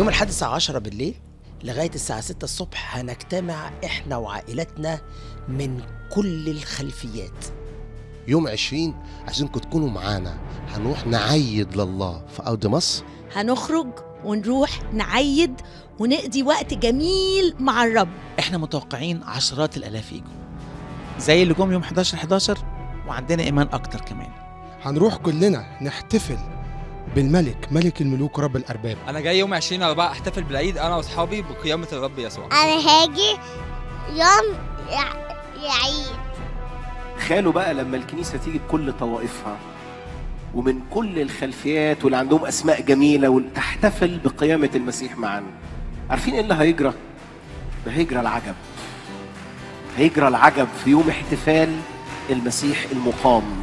يوم الحادي الساعة 10 بالليل لغاية الساعة 6 الصبح هنجتمع احنا وعائلتنا من كل الخلفيات يوم 20 عايزينكم تكونوا معانا هنروح نعيد لله في أرض مصر هنخرج ونروح نعيد ونقضي وقت جميل مع الرب احنا متوقعين عشرات الالاف يجوا زي اللي جم يوم 11 11 وعندنا ايمان اكتر كمان هنروح كلنا نحتفل بالملك ملك الملوك رب الأرباب انا جاي يوم 20 4 احتفل بالعيد انا واصحابي بقيامه الرب يسوع انا هاجي يوم يع- يعيد تخيلوا بقى لما الكنيسة تيجي بكل طوائفها ومن كل الخلفيات واللي عندهم أسماء جميلة وتحتفل بقيامة المسيح معا عارفين إيه اللي هيجرى؟ ده هيجرى العجب هيجرى العجب في يوم احتفال المسيح المقام